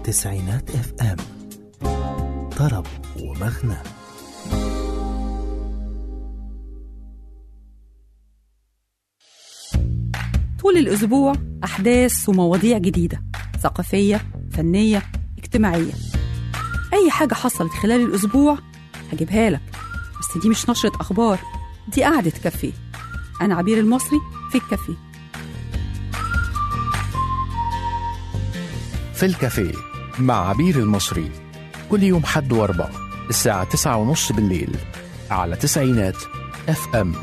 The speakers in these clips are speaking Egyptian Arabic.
تسعينات اف ام طرب ومغنى طول الأسبوع أحداث ومواضيع جديدة ثقافية فنية اجتماعية أي حاجة حصلت خلال الأسبوع هجيبها لك بس دي مش نشرة أخبار دي قعدة كافيه أنا عبير المصري في الكافيه في الكافيه مع عبير المصري كل يوم حد واربع الساعة تسعة ونص بالليل على تسعينات اف ام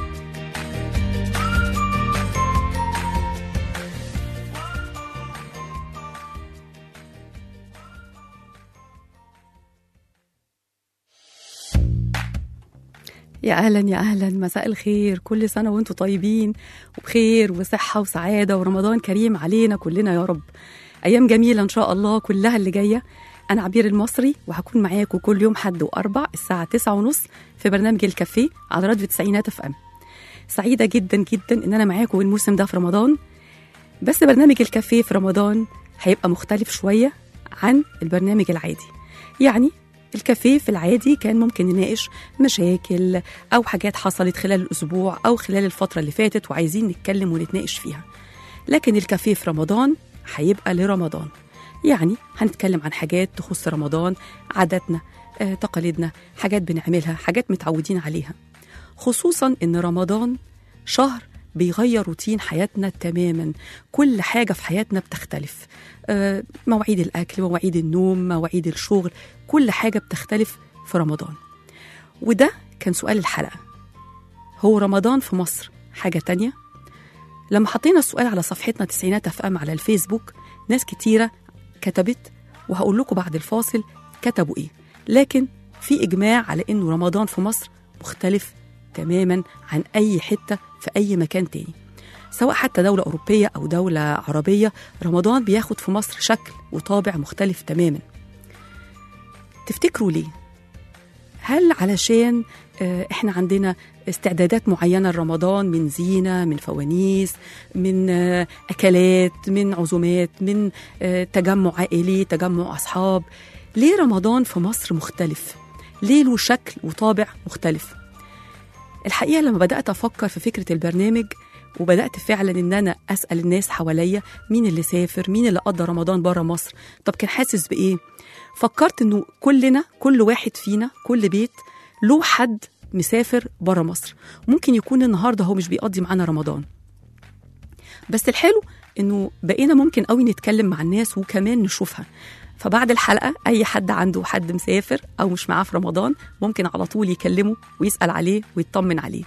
يا أهلا يا أهلا مساء الخير كل سنة وانتم طيبين وبخير وصحة وسعادة ورمضان كريم علينا كلنا يا رب أيام جميلة إن شاء الله كلها اللي جاية أنا عبير المصري وهكون معاكم كل يوم حد وأربع الساعة تسعة ونص في برنامج الكافيه على راديو تسعينات اف ام سعيدة جدا جدا إن أنا معاكم الموسم ده في رمضان بس برنامج الكافيه في رمضان هيبقى مختلف شوية عن البرنامج العادي يعني الكافيه في العادي كان ممكن نناقش مشاكل أو حاجات حصلت خلال الأسبوع أو خلال الفترة اللي فاتت وعايزين نتكلم ونتناقش فيها لكن الكافيه في رمضان هيبقى لرمضان يعني هنتكلم عن حاجات تخص رمضان عاداتنا آه، تقاليدنا حاجات بنعملها حاجات متعودين عليها خصوصا ان رمضان شهر بيغير روتين حياتنا تماما كل حاجة في حياتنا بتختلف آه، مواعيد الأكل مواعيد النوم مواعيد الشغل كل حاجة بتختلف في رمضان وده كان سؤال الحلقة هو رمضان في مصر حاجة تانية لما حطينا السؤال على صفحتنا تسعينات اف ام على الفيسبوك ناس كتيرة كتبت وهقول لكم بعد الفاصل كتبوا ايه لكن في اجماع على انه رمضان في مصر مختلف تماما عن اي حته في اي مكان تاني سواء حتى دولة أوروبية أو دولة عربية رمضان بياخد في مصر شكل وطابع مختلف تماما تفتكروا ليه؟ هل علشان آه، احنا عندنا استعدادات معينة لرمضان من زينة من فوانيس من آه، أكلات من عزومات من آه، تجمع عائلي تجمع أصحاب ليه رمضان في مصر مختلف؟ ليه له شكل وطابع مختلف؟ الحقيقة لما بدأت أفكر في فكرة البرنامج وبدأت فعلا إن أنا أسأل الناس حواليا مين اللي سافر مين اللي قضى رمضان بره مصر طب كان حاسس بإيه فكرت إنه كلنا كل واحد فينا كل بيت له حد مسافر بره مصر ممكن يكون النهارده هو مش بيقضي معانا رمضان بس الحلو انه بقينا ممكن قوي نتكلم مع الناس وكمان نشوفها فبعد الحلقه اي حد عنده حد مسافر او مش معاه في رمضان ممكن على طول يكلمه ويسال عليه ويطمن عليه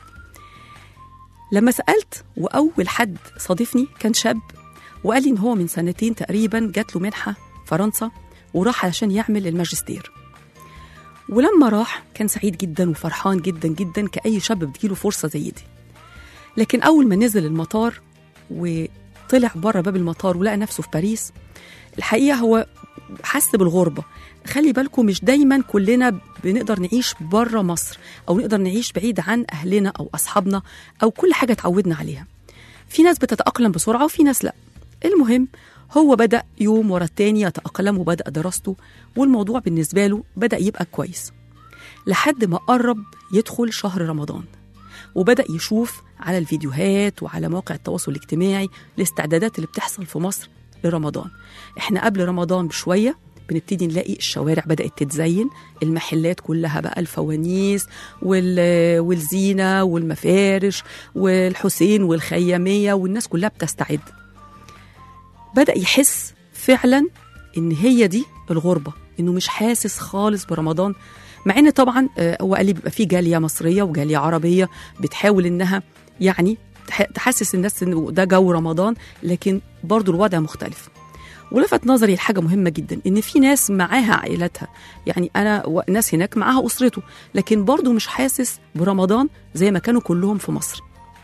لما سالت واول حد صادفني كان شاب وقال لي ان هو من سنتين تقريبا جات له منحه فرنسا وراح علشان يعمل الماجستير ولما راح كان سعيد جدا وفرحان جدا جدا كأي شاب بتجيله فرصة زي دي لكن أول ما نزل المطار وطلع بره باب المطار ولقى نفسه في باريس الحقيقة هو حس بالغربة خلي بالكم مش دايما كلنا بنقدر نعيش بره مصر أو نقدر نعيش بعيد عن أهلنا أو أصحابنا أو كل حاجة اتعودنا عليها في ناس بتتأقلم بسرعة وفي ناس لأ المهم هو بدأ يوم ورا التاني يتأقلم وبدأ دراسته والموضوع بالنسبة له بدأ يبقى كويس لحد ما قرب يدخل شهر رمضان وبدأ يشوف على الفيديوهات وعلى مواقع التواصل الاجتماعي الاستعدادات اللي بتحصل في مصر لرمضان احنا قبل رمضان بشوية بنبتدي نلاقي الشوارع بدأت تتزين المحلات كلها بقى الفوانيس وال... والزينة والمفارش والحسين والخيامية والناس كلها بتستعد بدأ يحس فعلا إن هي دي الغربة إنه مش حاسس خالص برمضان مع إن طبعا آه، هو قال لي بيبقى في جالية مصرية وجالية عربية بتحاول إنها يعني تح- تحسس الناس إنه ده جو رمضان لكن برضو الوضع مختلف ولفت نظري لحاجة مهمة جدا إن في ناس معاها عائلتها يعني أنا و- ناس هناك معاها أسرته لكن برضو مش حاسس برمضان زي ما كانوا كلهم في مصر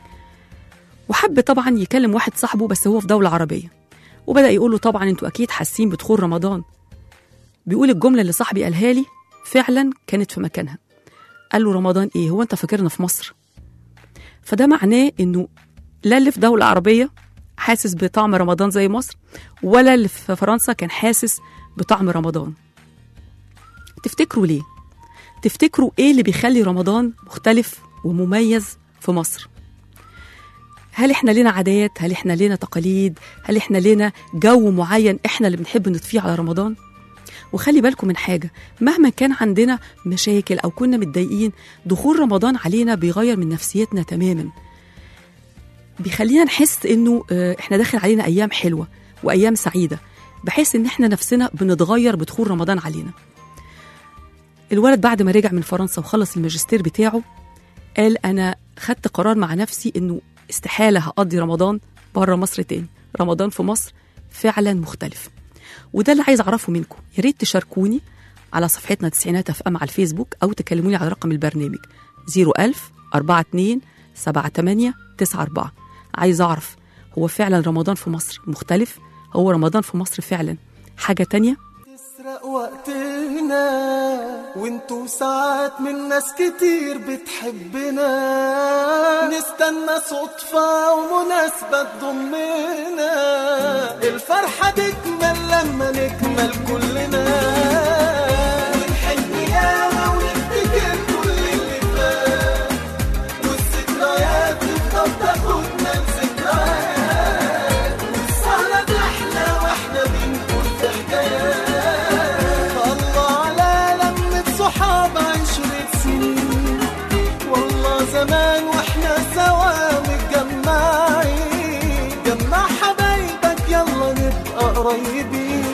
وحب طبعا يكلم واحد صاحبه بس هو في دولة عربية وبدأ يقول له طبعا انتوا أكيد حاسين بدخول رمضان بيقول الجملة اللي صاحبي قالها لي فعلا كانت في مكانها قال له رمضان ايه هو انت فاكرنا في مصر فده معناه انه لا اللي في دولة عربية حاسس بطعم رمضان زي مصر ولا اللي في فرنسا كان حاسس بطعم رمضان تفتكروا ليه تفتكروا ايه اللي بيخلي رمضان مختلف ومميز في مصر هل احنا لنا عادات هل احنا لنا تقاليد هل احنا لنا جو معين احنا اللي بنحب نضفيه على رمضان وخلي بالكم من حاجه مهما كان عندنا مشاكل او كنا متضايقين دخول رمضان علينا بيغير من نفسيتنا تماما بيخلينا نحس انه آه، احنا داخل علينا ايام حلوه وايام سعيده بحيث ان احنا نفسنا بنتغير بدخول رمضان علينا الولد بعد ما رجع من فرنسا وخلص الماجستير بتاعه قال انا خدت قرار مع نفسي انه استحاله هقضي رمضان بره مصر تاني رمضان في مصر فعلا مختلف وده اللي عايز اعرفه منكم يا ريت تشاركوني على صفحتنا تسعينات اف ام على الفيسبوك او تكلموني على رقم البرنامج 01000 42 78 94 عايز اعرف هو فعلا رمضان في مصر مختلف هو رمضان في مصر فعلا حاجه تانية تسرق وقتنا وانتو ساعات من ناس كتير بتحبنا نستنى صدفة ومناسبة تضمنا الفرحة تكمل لما نكمل كلنا ونحن ياما ونفتكر كل اللي فات والذكريات تفضل تاخدنا لذكريات والسهرة تحلى واحنا بنقول في حكايات الله على لمة صحاب عشرة سنين والله زمان واحنا سوا متجمعين جمع حبايبك يلا نبقى قريبين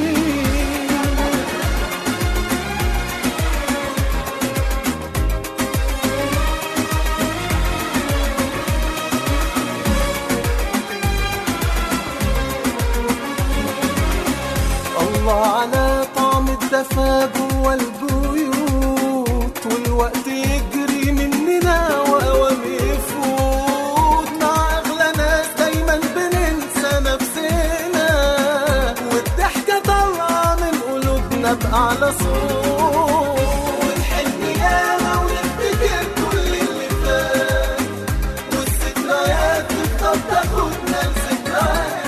الله على طعم الدفا جوا البيوت والوقت يجري مننا واوام يفوت مع اغلى ناس دايما بننسى نفسنا والضحكه طالعه من قلوبنا باعلى صوت ونحن ياما ونفتكر كل اللي فات والذكريات تفضل تاخدنا لذكريات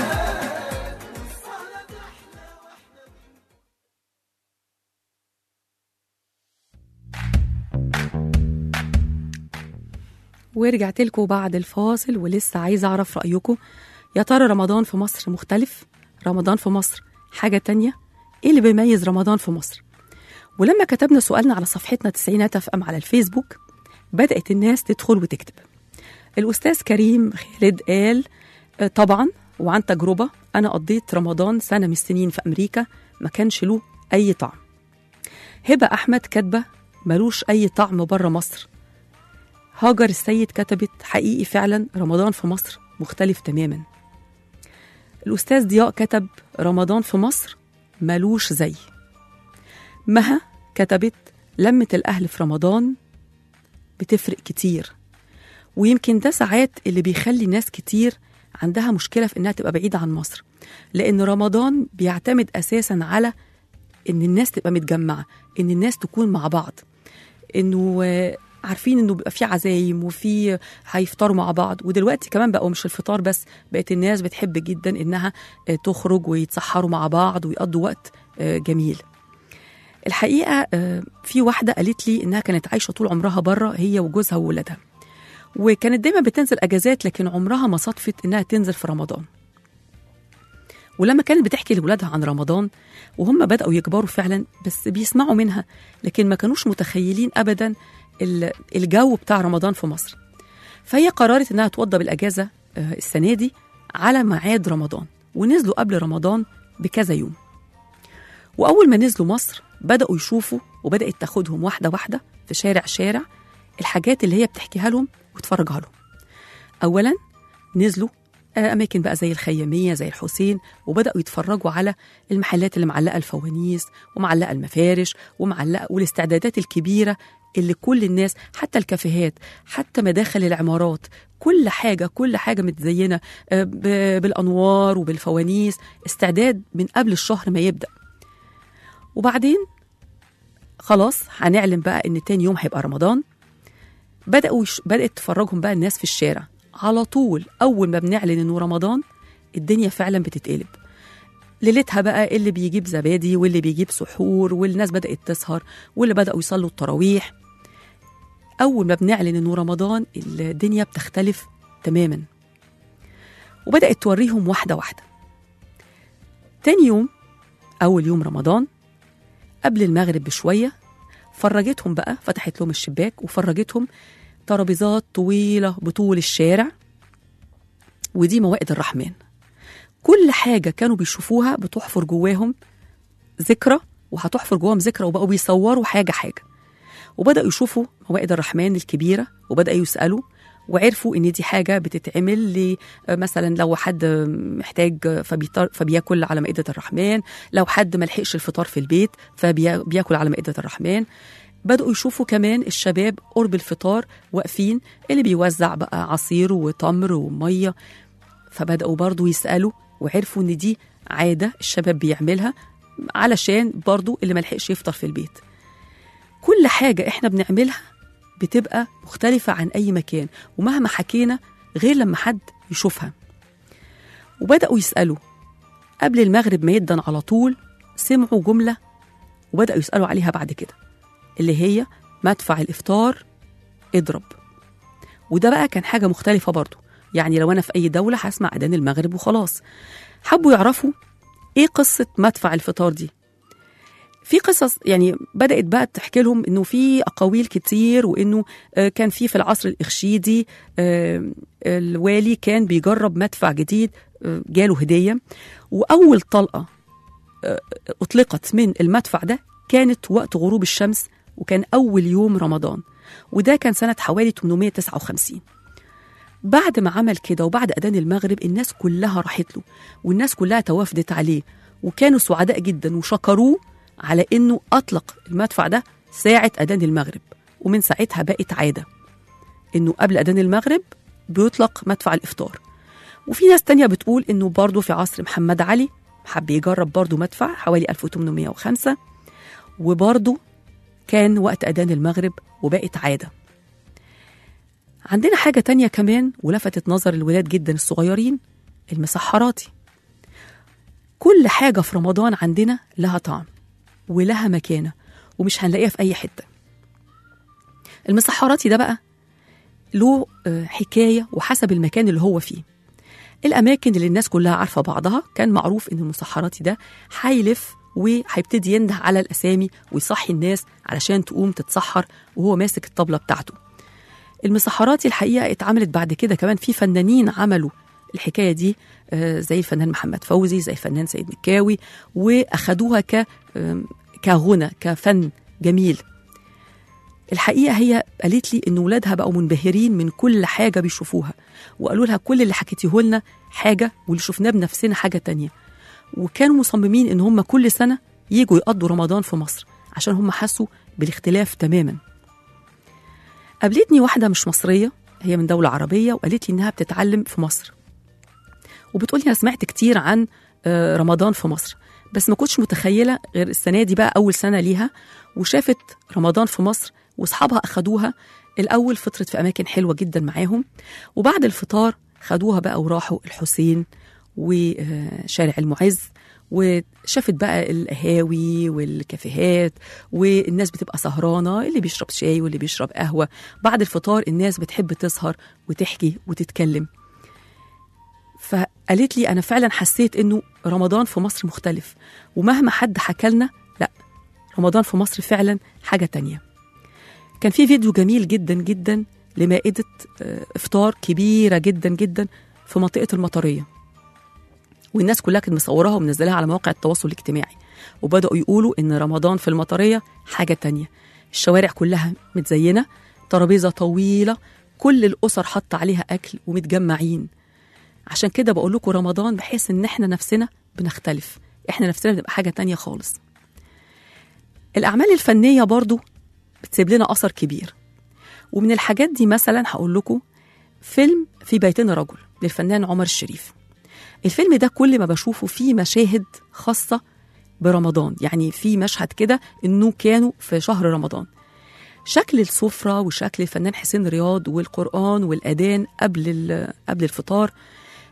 ورجعت لكم بعد الفاصل ولسه عايزة أعرف رأيكم يا ترى رمضان في مصر مختلف رمضان في مصر حاجة تانية إيه اللي بيميز رمضان في مصر ولما كتبنا سؤالنا على صفحتنا تسعينات اف ام على الفيسبوك بدأت الناس تدخل وتكتب الأستاذ كريم خالد قال آه، طبعا وعن تجربة أنا قضيت رمضان سنة من السنين في أمريكا ما كانش له أي طعم هبة أحمد كاتبة ملوش أي طعم بره مصر هاجر السيد كتبت حقيقي فعلا رمضان في مصر مختلف تماما الأستاذ ضياء كتب رمضان في مصر ملوش زي مها كتبت لمة الأهل في رمضان بتفرق كتير ويمكن ده ساعات اللي بيخلي ناس كتير عندها مشكلة في إنها تبقى بعيدة عن مصر لأن رمضان بيعتمد أساسا على إن الناس تبقى متجمعة إن الناس تكون مع بعض إنه آه، عارفين انه بيبقى في عزايم وفي هيفطروا مع بعض ودلوقتي كمان بقوا مش الفطار بس بقت الناس بتحب جدا انها آه، تخرج ويتسحروا مع بعض ويقضوا وقت آه، جميل الحقيقه آه، في واحده قالت لي انها كانت عايشه طول عمرها بره هي وجوزها وولادها وكانت دايما بتنزل اجازات لكن عمرها ما صدفت انها تنزل في رمضان ولما كانت بتحكي لولادها عن رمضان وهم بدأوا يكبروا فعلا بس بيسمعوا منها لكن ما كانوش متخيلين أبدا ال- الجو بتاع رمضان في مصر فهي قررت إنها توضب الأجازة آه، السنة دي على ميعاد رمضان ونزلوا قبل رمضان بكذا يوم وأول ما نزلوا مصر بدأوا يشوفوا وبدأت تاخدهم واحدة واحدة في شارع شارع الحاجات اللي هي بتحكيها لهم وتفرجها لهم أولا نزلوا آه، أماكن بقى زي الخيامية زي الحسين وبدأوا يتفرجوا على المحلات اللي معلقة الفوانيس ومعلقة المفارش ومعلقة والاستعدادات الكبيرة اللي كل الناس حتى الكافيهات حتى مداخل العمارات كل حاجة كل حاجة متزينة آه، ب- بالأنوار وبالفوانيس استعداد من قبل الشهر ما يبدأ وبعدين خلاص هنعلن بقى ان تاني يوم هيبقى رمضان بدأوا يش... بدأت تفرجهم بقى الناس في الشارع على طول أول ما بنعلن إنه رمضان الدنيا فعلا بتتقلب ليلتها بقى اللي بيجيب زبادي واللي بيجيب سحور والناس بدأت تسهر واللي بدأوا يصلوا التراويح أول ما بنعلن إنه رمضان الدنيا بتختلف تماما وبدأت توريهم واحدة واحدة تاني يوم أول يوم رمضان قبل المغرب بشوية فرجتهم بقى فتحت لهم الشباك وفرجتهم ترابيزات طويلة بطول الشارع ودي موائد الرحمن كل حاجة كانوا بيشوفوها بتحفر جواهم ذكرى وهتحفر جواهم ذكرى وبقوا بيصوروا حاجة حاجة وبدأوا يشوفوا موائد الرحمن الكبيرة وبدأوا يسألوا وعرفوا ان دي حاجه بتتعمل ل مثلا لو حد محتاج فبيطر فبياكل على مائده الرحمن لو حد ما لحقش الفطار في البيت فبياكل على مائده الرحمن بدأوا يشوفوا كمان الشباب قرب الفطار واقفين اللي بيوزع بقى عصير وتمر وميه فبدأوا برضو يسألوا وعرفوا ان دي عاده الشباب بيعملها علشان برضو اللي ما لحقش يفطر في البيت كل حاجه احنا بنعملها بتبقى مختلفة عن أي مكان ومهما حكينا غير لما حد يشوفها وبدأوا يسألوا قبل المغرب ما يدن على طول سمعوا جملة وبدأوا يسألوا عليها بعد كده اللي هي مدفع الإفطار اضرب وده بقى كان حاجة مختلفة برضو يعني لو أنا في أي دولة هسمع أذان المغرب وخلاص حبوا يعرفوا إيه قصة مدفع الفطار دي في قصص يعني بدات بقى تحكي لهم انه في اقاويل كتير وانه آه، كان في في العصر الاخشيدي آه، الوالي كان بيجرب مدفع جديد آه، جاله هديه واول طلقه آه، اطلقت من المدفع ده كانت وقت غروب الشمس وكان اول يوم رمضان وده كان سنه حوالي 859 بعد ما عمل كده وبعد اذان المغرب الناس كلها راحت له والناس كلها توافدت عليه وكانوا سعداء جدا وشكروه على انه اطلق المدفع ده ساعه اذان المغرب ومن ساعتها بقت عاده انه قبل اذان المغرب بيطلق مدفع الافطار وفي ناس تانية بتقول انه برضه في عصر محمد علي حب يجرب برضه مدفع حوالي 1805 وبرضه كان وقت اذان المغرب وبقت عاده عندنا حاجة تانية كمان ولفتت نظر الولاد جدا الصغيرين المسحراتي كل حاجة في رمضان عندنا لها طعم ولها مكانة ومش هنلاقيها في أي حتة المسحراتي ده بقى له آه، حكاية وحسب المكان اللي هو فيه الأماكن اللي الناس كلها عارفة بعضها كان معروف إن المسحراتي ده هيلف وهيبتدي ينده على الأسامي ويصحي الناس علشان تقوم تتسحر وهو ماسك الطبلة بتاعته المسحراتي الحقيقة اتعملت بعد كده كمان في فنانين عملوا الحكاية دي آه، زي الفنان محمد فوزي زي الفنان سيد مكاوي وأخدوها ك آم، كغنى كفن جميل الحقيقة هي قالت لي إن ولادها بقوا منبهرين من كل حاجة بيشوفوها وقالوا لها كل اللي حكيتيه لنا حاجة واللي شفناه بنفسنا حاجة تانية وكانوا مصممين إن هم كل سنة يجوا يقضوا رمضان في مصر عشان هم حسوا بالاختلاف تماما قابلتني واحدة مش مصرية هي من دولة عربية وقالت لي إنها بتتعلم في مصر وبتقولي أنا سمعت كتير عن آه، رمضان في مصر بس ما كنتش متخيلة غير السنة دي بقى أول سنة ليها وشافت رمضان في مصر وأصحابها أخدوها الأول فطرت في أماكن حلوة جدا معاهم وبعد الفطار خدوها بقى وراحوا الحسين وشارع المعز وشافت بقى القهاوي والكافيهات والناس بتبقى سهرانة اللي بيشرب شاي واللي بيشرب قهوة بعد الفطار الناس بتحب تسهر وتحكي وتتكلم فقالت لي أنا فعلا حسيت إنه رمضان في مصر مختلف ومهما حد حكى لنا لا رمضان في مصر فعلا حاجة تانية كان في فيديو جميل جدا جدا لمائدة آه، إفطار كبيرة جدا جدا في منطقة المطرية والناس كلها كانت مصوراها ومنزلاها على مواقع التواصل الاجتماعي وبدأوا يقولوا إن رمضان في المطرية حاجة تانية الشوارع كلها متزينة ترابيزة طويلة كل الأسر حط عليها أكل ومتجمعين عشان كده بقول لكم رمضان بحيث إن إحنا نفسنا بنختلف إحنا نفسنا بنبقى حاجة تانية خالص الأعمال الفنية برضو بتسيب لنا أثر كبير ومن الحاجات دي مثلا هقول لكم فيلم في بيتنا رجل للفنان عمر الشريف الفيلم ده كل ما بشوفه فيه مشاهد خاصة برمضان يعني في مشهد كده انه كانوا في شهر رمضان شكل السفرة وشكل الفنان حسين رياض والقرآن والأذان قبل ال- قبل الفطار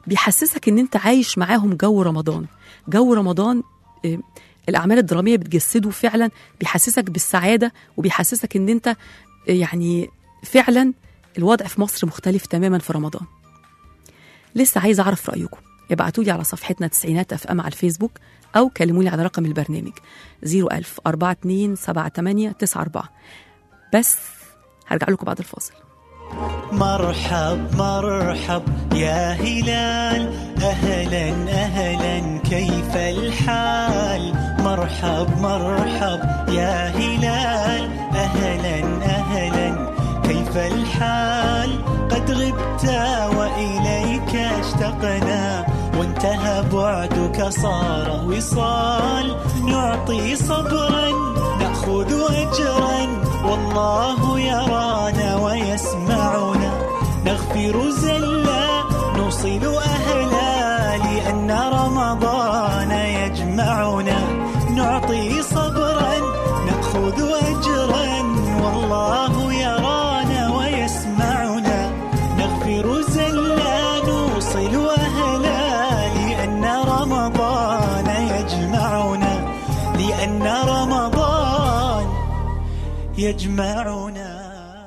بيحسسك ان انت عايش معاهم جو رمضان جو رمضان آه، الاعمال الدراميه بتجسده فعلا بيحسسك بالسعاده وبيحسسك ان انت آه، يعني فعلا الوضع في مصر مختلف تماما في رمضان لسه عايزه اعرف رايكم ابعتوا لي على صفحتنا تسعينات اف ام على الفيسبوك او كلموني على رقم البرنامج 01000 42 78 94 بس هرجع لكم بعد الفاصل مرحب مرحب يا هلال اهلا اهلا كيف الحال مرحب مرحب يا هلال اهلا اهلا كيف الحال قد غبت واليك اشتقنا وانتهى بعدك صار وصال نعطي صبرا ناخذ اجرا والله يرانا ويسمعنا نغفر زلا نوصل اهلا لان رمضان يجمعنا نعطي صبرا ناخذ اجرا والله يرانا ويسمعنا نغفر زلا نوصل اهلا لان رمضان يجمعنا لان رمضان يجمعنا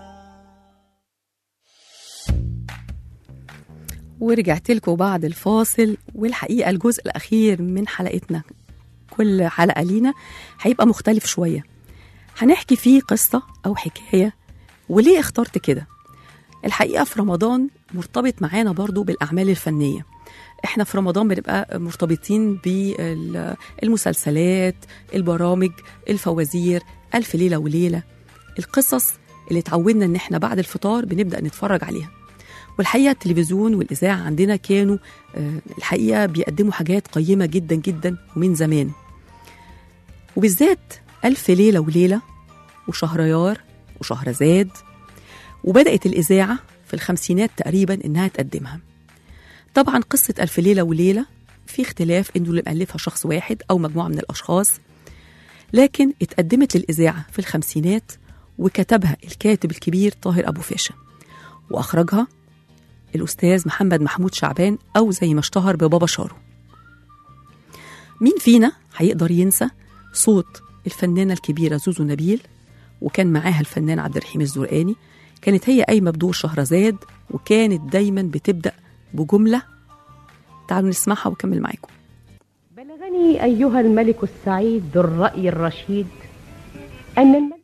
ورجعت لكم بعد الفاصل والحقيقة الجزء الأخير من حلقتنا كل حلقة لينا هيبقى مختلف شوية هنحكي فيه قصة أو حكاية وليه اخترت كده الحقيقة في رمضان مرتبط معانا برضو بالأعمال الفنية احنا في رمضان بنبقى مرتبطين بالمسلسلات البرامج الفوازير ألف ليلة وليلة القصص اللي اتعودنا ان احنا بعد الفطار بنبدأ نتفرج عليها والحقيقه التلفزيون والاذاعه عندنا كانوا آه، الحقيقه بيقدموا حاجات قيمه جدا جدا ومن زمان وبالذات الف ليله وليله وشهريار وشهرزاد وبدات الاذاعه في الخمسينات تقريبا انها تقدمها طبعا قصه الف ليله وليله في اختلاف انه اللي مؤلفها شخص واحد او مجموعه من الاشخاص لكن اتقدمت للاذاعه في الخمسينات وكتبها الكاتب الكبير طاهر ابو فاشا واخرجها الأستاذ محمد محمود شعبان أو زي ما اشتهر ببابا شارو مين فينا هيقدر ينسى صوت الفنانة الكبيرة زوزو نبيل وكان معاها الفنان عبد الرحيم الزرقاني كانت هي قايمة بدور شهرزاد وكانت دايما بتبدأ بجملة تعالوا نسمعها وكمل معاكم بلغني أيها الملك السعيد ذو الرأي الرشيد أن الملك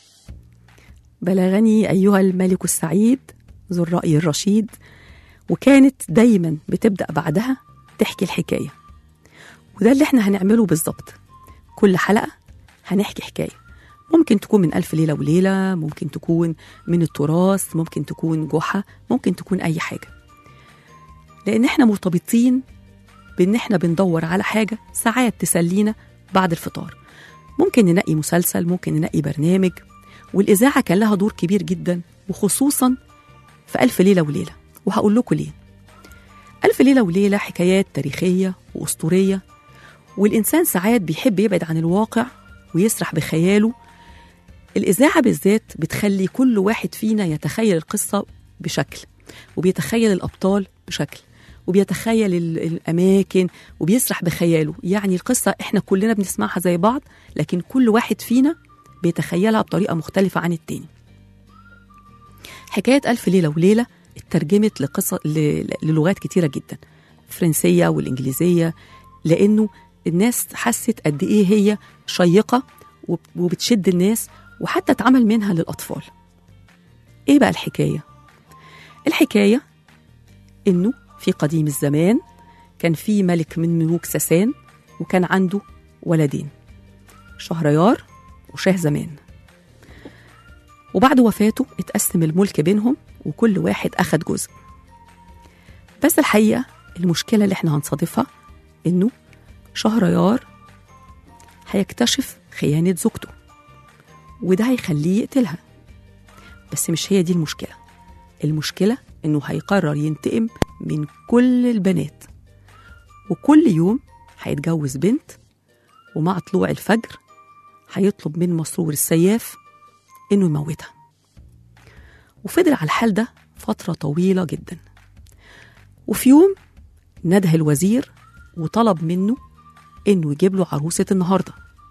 بلغني أيها الملك السعيد ذو الرأي الرشيد وكانت دايما بتبدأ بعدها تحكي الحكاية وده اللي احنا هنعمله بالظبط كل حلقة هنحكي حكاية ممكن تكون من ألف ليلة وليلة ممكن تكون من التراث ممكن تكون جحا ممكن تكون أي حاجة لأن احنا مرتبطين بإن احنا بندور على حاجة ساعات تسلينا بعد الفطار ممكن ننقي مسلسل ممكن ننقي برنامج والإذاعة كان لها دور كبير جدا وخصوصا في ألف ليلة وليلة وهقول لكم ليه ألف ليلة وليلة حكايات تاريخية وأسطورية والإنسان ساعات بيحب يبعد عن الواقع ويسرح بخياله الإذاعة بالذات بتخلي كل واحد فينا يتخيل القصة بشكل وبيتخيل الأبطال بشكل وبيتخيل ال- الأماكن وبيسرح بخياله يعني القصة إحنا كلنا بنسمعها زي بعض لكن كل واحد فينا بيتخيلها بطريقة مختلفة عن التاني حكاية ألف ليلة وليلة اترجمت لقصة ل- للغات كتيرة جدا الفرنسية والإنجليزية لأنه الناس حست قد إيه هي شيقة وب- وبتشد الناس وحتى اتعمل منها للأطفال إيه بقى الحكاية؟ الحكاية إنه في قديم الزمان كان في ملك من ملوك ساسان وكان عنده ولدين شهريار وشاه زمان وبعد وفاته اتقسم الملك بينهم وكل واحد أخد جزء بس الحقيقة المشكلة اللي احنا هنصادفها إنه شهريار هيكتشف خيانة زوجته وده هيخليه يقتلها بس مش هي دي المشكلة المشكلة إنه هيقرر ينتقم من كل البنات وكل يوم هيتجوز بنت ومع طلوع الفجر هيطلب من مسرور السياف إنه يموتها وفضل على الحال ده فترة طويلة جدا وفي يوم نده الوزير وطلب منه إنه يجيب له عروسة النهاردة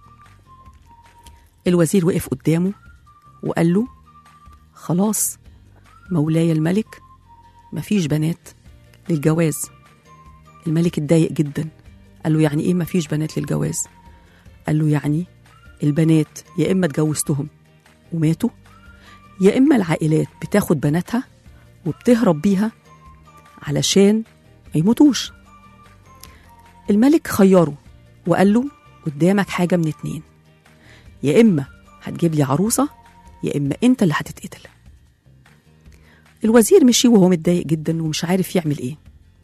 الوزير وقف قدامه وقال له خلاص مولاي الملك مفيش بنات للجواز الملك اتضايق جدا قال له يعني ايه مفيش بنات للجواز قال له يعني البنات يا اما اتجوزتهم وماتوا يا اما العائلات بتاخد بناتها وبتهرب بيها علشان ما يموتوش الملك خيره وقال له قدامك حاجه من اتنين يا اما هتجيب لي عروسه يا اما انت اللي هتتقتل الوزير مشي وهو متضايق جدا ومش عارف يعمل ايه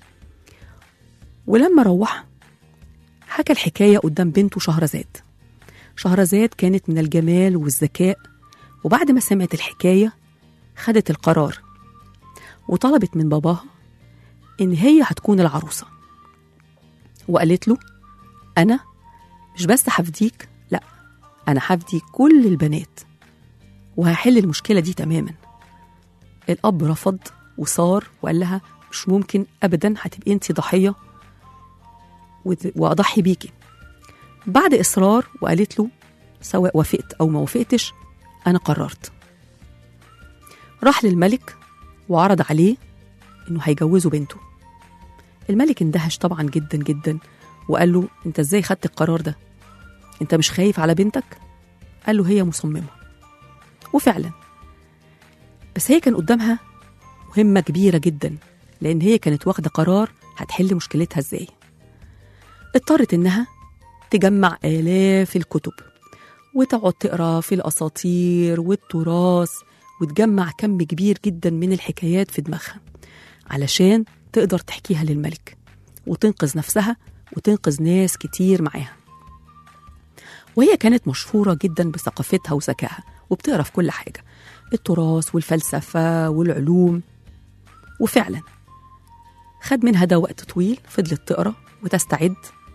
ولما روح حكى الحكايه قدام بنته شهرزاد شهرزاد كانت من الجمال والذكاء وبعد ما سمعت الحكايه خدت القرار وطلبت من باباها ان هي هتكون العروسه وقالت له انا مش بس هفديك لا انا هفدي كل البنات وهحل المشكله دي تماما الاب رفض وصار وقال لها مش ممكن ابدا هتبقي انت ضحيه وت- واضحي بيكي بعد اصرار وقالت له سواء وافقت او ما وافقتش انا قررت راح للملك وعرض عليه انه هيجوزه بنته الملك اندهش طبعا جدا جدا وقال له انت ازاي خدت القرار ده انت مش خايف على بنتك قال له هي مصممه وفعلا بس هي كان قدامها مهمه كبيره جدا لان هي كانت واخده قرار هتحل مشكلتها ازاي اضطرت انها تجمع الاف الكتب وتقعد تقرا في الاساطير والتراث وتجمع كم كبير جدا من الحكايات في دماغها علشان تقدر تحكيها للملك وتنقذ نفسها وتنقذ ناس كتير معاها وهي كانت مشهورة جدا بثقافتها وذكائها وبتقرا في كل حاجة التراث والفلسفة والعلوم وفعلا خد منها ده وقت طويل فضلت تقرا وتستعد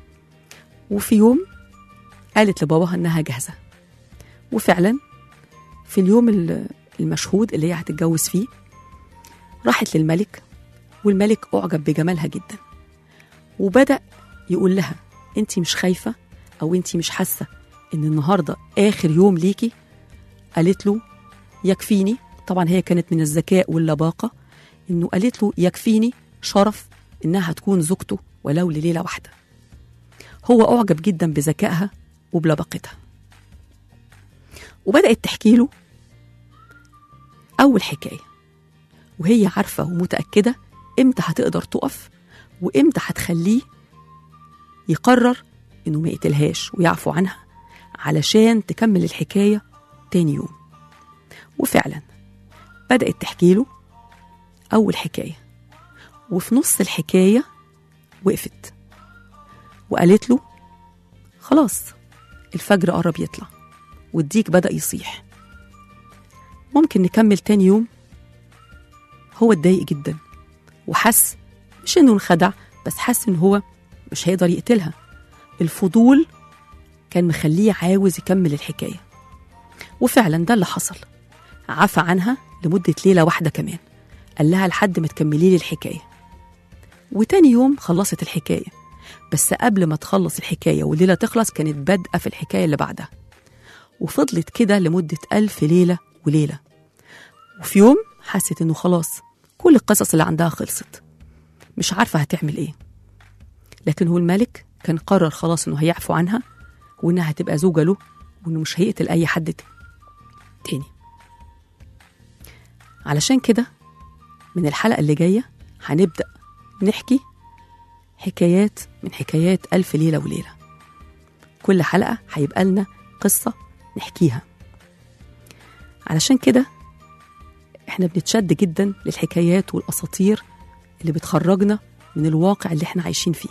وفي يوم قالت لباباها انها جاهزة وفعلا في اليوم ال- المشهود اللي هي هتتجوز فيه راحت للملك والملك أعجب بجمالها جدا وبدأ يقول لها أنت مش خايفة أو أنت مش حاسة إن النهاردة آخر يوم ليكي قالت له يكفيني طبعا هي كانت من الذكاء واللباقة إنه قالت له يكفيني شرف إنها تكون زوجته ولو لليلة واحدة هو أعجب جدا بذكائها وبلباقتها وبدأت تحكي له أول حكاية وهي عارفة ومتأكدة إمتى هتقدر تقف وإمتى هتخليه يقرر إنه ما يقتلهاش ويعفو عنها علشان تكمل الحكاية تاني يوم وفعلا بدأت تحكي له أول حكاية وفي نص الحكاية وقفت وقالت له خلاص الفجر قرب يطلع والديك بدأ يصيح ممكن نكمل تاني يوم هو اتضايق جدا وحس مش انه انخدع بس حس ان هو مش هيقدر يقتلها الفضول كان مخليه عاوز يكمل الحكايه وفعلا ده اللي حصل عفى عنها لمده ليله واحده كمان قال لها لحد ما تكملي لي الحكايه وتاني يوم خلصت الحكايه بس قبل ما تخلص الحكايه والليله تخلص كانت بادئه في الحكايه اللي بعدها وفضلت كده لمده ألف ليله وليله وفي يوم حست انه خلاص كل القصص اللي عندها خلصت مش عارفه هتعمل ايه لكن هو الملك كان قرر خلاص انه هيعفو عنها وانها هتبقى زوجه له وانه مش هيقتل اي حد تاني علشان كده من الحلقه اللي جايه هنبدا نحكي حكايات من حكايات ألف ليلة وليلة كل حلقة هيبقى لنا قصة نحكيها علشان كده احنا بنتشد جدا للحكايات والاساطير اللي بتخرجنا من الواقع اللي احنا عايشين فيه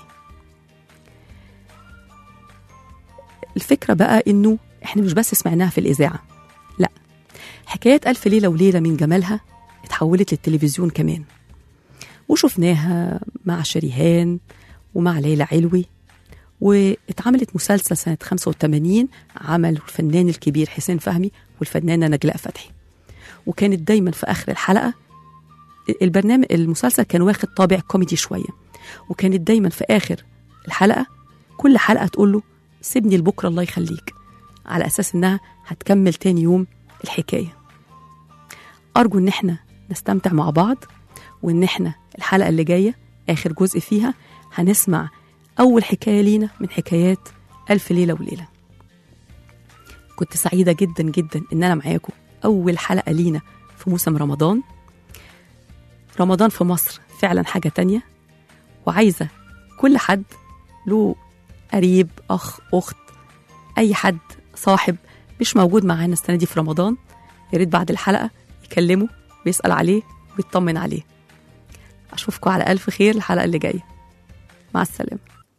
الفكرة بقى انه احنا مش بس سمعناها في الاذاعة لا حكايات الف ليلة وليلة من جمالها اتحولت للتلفزيون كمان وشفناها مع شريهان ومع ليلى علوي واتعملت مسلسل سنة 85 عمل الفنان الكبير حسين فهمي والفنانة نجلاء فتحي وكانت دايما في اخر الحلقه البرنامج المسلسل كان واخد طابع كوميدي شويه وكانت دايما في آخر الحلقة كل حلقة تقول له سيبني لبكرة الله يخليك على أساس إنها هتكمل تاني يوم الحكاية أرجو إن إحنا نستمتع مع بعض وإن إحنا الحلقة اللي جاية آخر جزء فيها هنسمع أول حكاية لينا من حكايات ألف ليلة وليلة كنت سعيدة جدا جدا إن أنا معاكم أول حلقة لينا في موسم رمضان رمضان في مصر فعلا حاجة تانية وعايزة كل حد له قريب أخ أخت أي حد صاحب مش موجود معانا السنة دي في رمضان يا ريت بعد الحلقة يكلمه ويسأل عليه ويطمن عليه أشوفكم على ألف خير الحلقة اللي جاية مع السلامة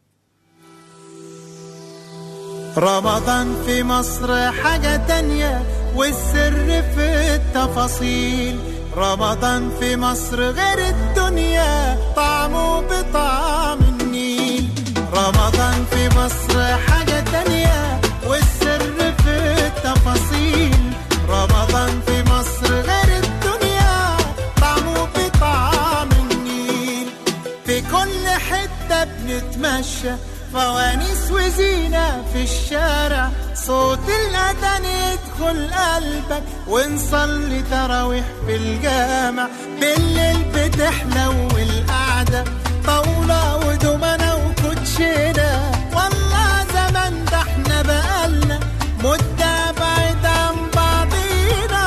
رمضان في مصر حاجة تانية والسر في التفاصيل رمضان في مصر غير الدنيا طعمه بطعم النيل رمضان في مصر حاجة تانية والسر في التفاصيل رمضان في مصر غير الدنيا طعمه بطعم النيل في كل حتة بنتمشى فوانيس وزينة في الشارع صوت الأذان يدخل قلبك ونصلي تراويح في الجامع بالليل بتحلو القعدة طاولة ودومنة وكوتشينة والله زمان ده احنا بقالنا مدة بعيد عن بعضينا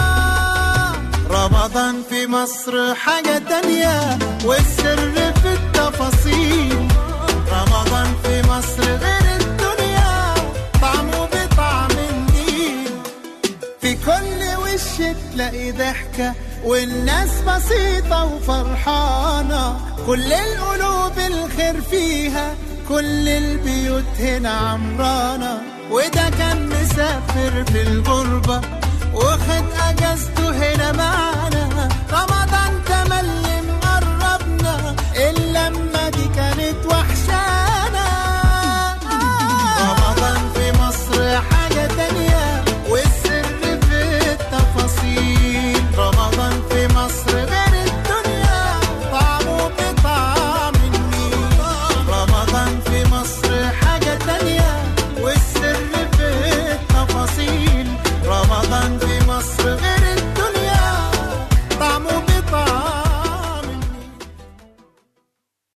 رمضان في مصر حاجة تانية والسر في التفاصيل رمضان في مصر غير الدنيا طعمه بطعم النيل في كل وش تلاقي ضحكة والناس بسيطة وفرحانة كل القلوب الخير فيها كل البيوت هنا عمرانة وده كان مسافر في الغربة واخد اجازته هنا معانا رمضان